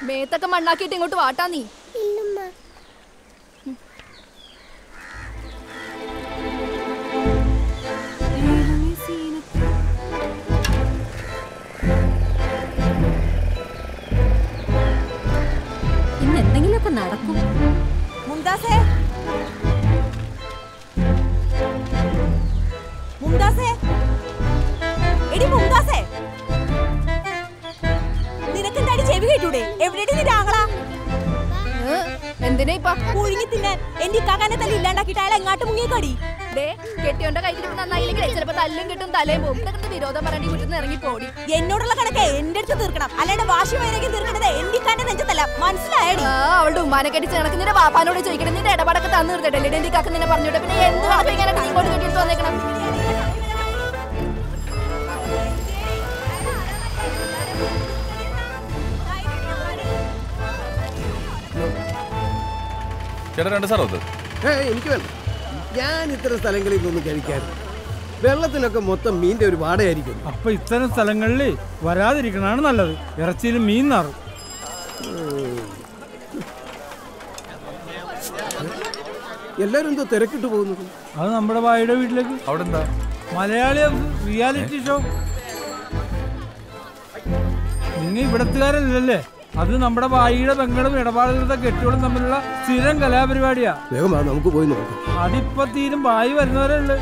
മേത്തൊക്കെ മണ്ണാക്കിയിട്ട് ഇങ്ങോട്ട് വാട്ടാ നീ ഇല്ലമ്മ ഇന്ന് എന്തെങ്കിലുമൊക്കെ നടക്കും മുംതാസേ മുംതാസേ എടി മുംതാസേ നിനക്കെന്താടി ചെവി കേട്ടൂടെ എവിടെയാണ് നിന്റെ ആങ്ങളാ ഏ, എന്തിനാ ഇപ്പൊ പുഴുങ്ങി തിന്നാൻ എന്റെ ഇക്കാക്കാനെ തല്ലി ഇല്ലാണ്ടാക്കിയിട്ട് അയാൾ എങ്ങാട്ട് മുങ്ങിക്കടി ദേ കെട്ടിയോന്റെ കയ്യിൽ നന്നായില്ലെങ്കിൽ ചിലപ്പോ തല്ലും കിട്ടും തലയും പോകും ഇതൊക്കെ വിരോധം പറയേണ്ടി വീട്ടിൽ നിന്ന് ഇറങ്ങി പോടി എന്നോടുള്ള കണക്ക് എന്റെ അടുത്ത് തീർക്കണം അല്ലാണ്ട് വാശി വൈരാഗ്യം തീർക്കണത് എന്റെ ഇക്കാന്റെ നെഞ്ചത്തല്ല മനസ്സിലായടി ആ അവളുടെ ഉമ്മാനെ കെട്ടിച്ച് കണക്ക് നിന്റെ വാപ്പാനോട് ചോദിക്കണം നിന്റെ ഇടപാടൊക്കെ തന്നു തീർത്തിട്ടല്ലേ എന്റെ കാക്ക നിന്നെ പറഞ്ഞോട്ടെ പിന്നെ എന്ത് കണക്ക് ഇങ്ങനെ നീ ഇങ്ങോട്ട് കെട്ടിയിട്ട് വന്നേക്കണം ചേട്ടാ രണ്ട് സാറോ അത് ഏ എനിക്ക് വേണ്ട ഞാൻ ഇത്തരം സ്ഥലങ്ങളിൽ നിന്നൊന്നും കഴിക്കാറില്ല വെള്ളത്തിലൊക്കെ മൊത്തം മീൻ്റെ ഒരു വാടയായിരിക്കും അപ്പൊ ഇത്തരം സ്ഥലങ്ങളിൽ വരാതിരിക്കണതാണ് നല്ലത് ഇറച്ചിയിൽ മീൻ നാറും എല്ലാവരും എന്തോ തിരക്കിട്ട് പോകുന്നത് അത് നമ്മുടെ വായുടെ വീട്ടിലേക്ക് അവിടെ എന്താ മലയാളി റിയാലിറ്റി ഷോ നിങ്ങൾ ഇവിടത്തുകാരല്ലല്ലേ അത് നമ്മുടെ വായിയുടെ പെങ്ങളും ഇടപാടുകളുടെ കെട്ടിയോടും തമ്മിലുള്ള സ്ഥിരം കലാപരിപാടിയാ വേഗം വാ നമുക്ക് പോയി നോക്കാം അതിപ്പോ തീരും വായി വരുന്നവരേ ഉള്ളു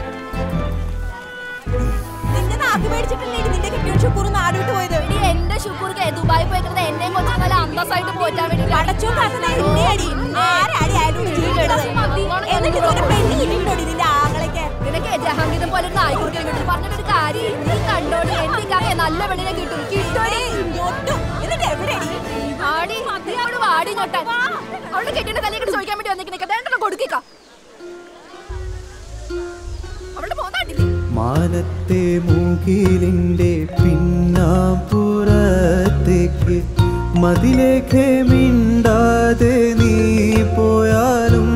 നിന്റെ നാക്ക് മേടിച്ചിട്ടല്ലേ നിന്റെ കെട്ടിയോൻ ഷുക്കൂർ നാട് വിട്ട് പോയത് എടി, എന്റെ ശുക്കൂർക്ക് ദുബായി പോയിക്കുന്നത് എന്നെയും കൊച്ചു നല്ല അന്തസ്സായിട്ട് പോറ്റാൻ വേണ്ടി അടച്ചോ കാത്തത് എന്നെയടി ആരാടി അയാളോട് ജീവിക്കണത് എന്നിട്ട് നിനക്ക് പെണ്ണ് കിട്ടിയിട്ടുണ്ടോടി നിന്റെ ആങ്ങളൊക്കെ നിനക്ക് ജഹാംഗീതം പോലെ ഒരു നായ്ക്കുട്ടി കിട്ടും പറഞ്ഞിട്ടൊരു കാര്യം നീ കണ്ടോടി എന്റെ കാക്ക നല്ല പെണ്ണിനെ കിട്ടും കിട്ടോടി ഒട്ടും എന്നിട്ട് എവിടെയാടി ആടി നീ അവിടെ വാടി ഞൊട്ടാൻ അവളുടെ കെട്ടിന്റെ തലയൊക്കെ ചോദിക്കാൻ വേണ്ടി വന്നിരിക്കുന്ന രണ്ടെണ്ണം കൊടുക്കുക അവളുടെ പോകാണ്ടില്ലേ മാനത്തെ മൂക്കിലിൻ്റെ പിന്നാമ്പുറത്തേക്ക് മതിലേക്ക് മിണ്ടാതെ നീ പോയാലും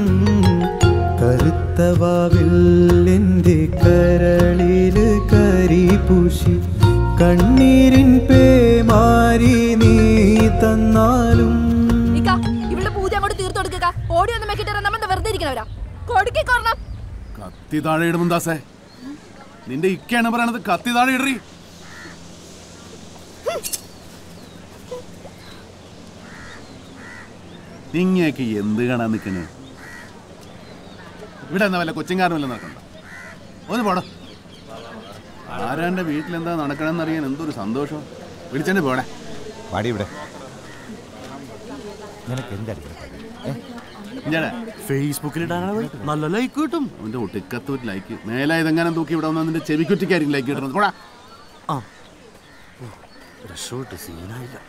കറുത്തവാവിൽ എൻ്റെ കരളിൽ കരിപൂശി കണ്ണീരിൻ പേമാരി നീ തന്നാലും ഇക്ക ഇവളുടെ പൂജ അങ്ങോട്ട് തീർത്തു കൊടുക്കുക ഓടി ഒന്ന് മെക്കിട്ട് നമ്മൾ വെറുതെ ഇരിക്കണവരാ കൊടുക്കിക്കൊരണം കത്തി താഴെ ഇടും മുന്താസേ നിന്റെ ഇക്കയാണ് പറയണത് കത്തി താഴെ ഇടറി നിങ്ങയൊക്കെ എന്ത് കാണാൻ നിൽക്കുന്നു ഇവിടെ എന്നാ വല്ല കൊച്ചിങ്കാരനും വല്ല നോക്കണ്ട ഒന്ന് പോടാ ആരാന്റെ വീട്ടിലെന്താ നടക്കണമെന്ന് അറിയാൻ എന്തൊരു സന്തോഷം വിളിച്ചെന്നെ പോടെ പാടി ഇവിടെ നിനക്ക് എന്തായിരിക്കും ഇഞ്ചാടെ ഫേസ്ബുക്കിൽ ഇടാനാണ് നല്ല ലൈക്ക് കിട്ടും അവന്റെ ഒട്ടിക്കത്ത് ഒരു ലൈക്ക് മേലെ ഇതെങ്ങനെ തൂക്കി ഇവിടെ വന്നാൽ നിന്റെ ചെവിക്കുറ്റിക്കായിരിക്കും ലൈക്ക് കിട്ടുന്നത് പോടാ ആ രക്ഷോട്ട് സീനായില്ല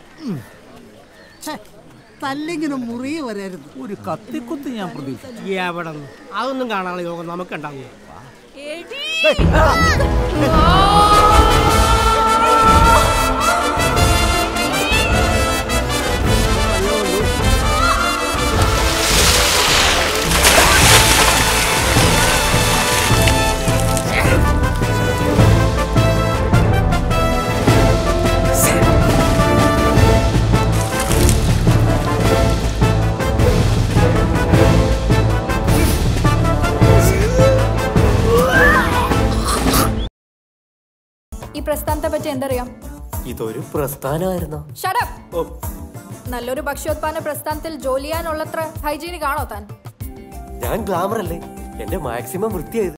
തല്ലെങ്കിലും മുറിയെ വരരുത് ഒരു കത്തിക്കുത്ത് ഞാൻ പ്രതീക്ഷിച്ചു എവിടെ അതൊന്നും കാണാനുള്ള യോഗം നമുക്കുണ്ടാകും ഈ പ്രസ്ഥാനത്തെ പറ്റി എന്തറിയാം ഇതൊരു പ്രസ്ഥാനമായിരുന്നോ ഷടപ്പ് നല്ലൊരു ഭക്ഷ്യോത്പാദന പ്രസ്ഥാനത്തിൽ ജോലി ചെയ്യാനുള്ളത്ര ഹൈജീനിക് ആണോ താൻ ഞാൻ ഗ്ലാമർ അല്ലേ എന്റെ മാക്സിമം വൃത്തിയായത്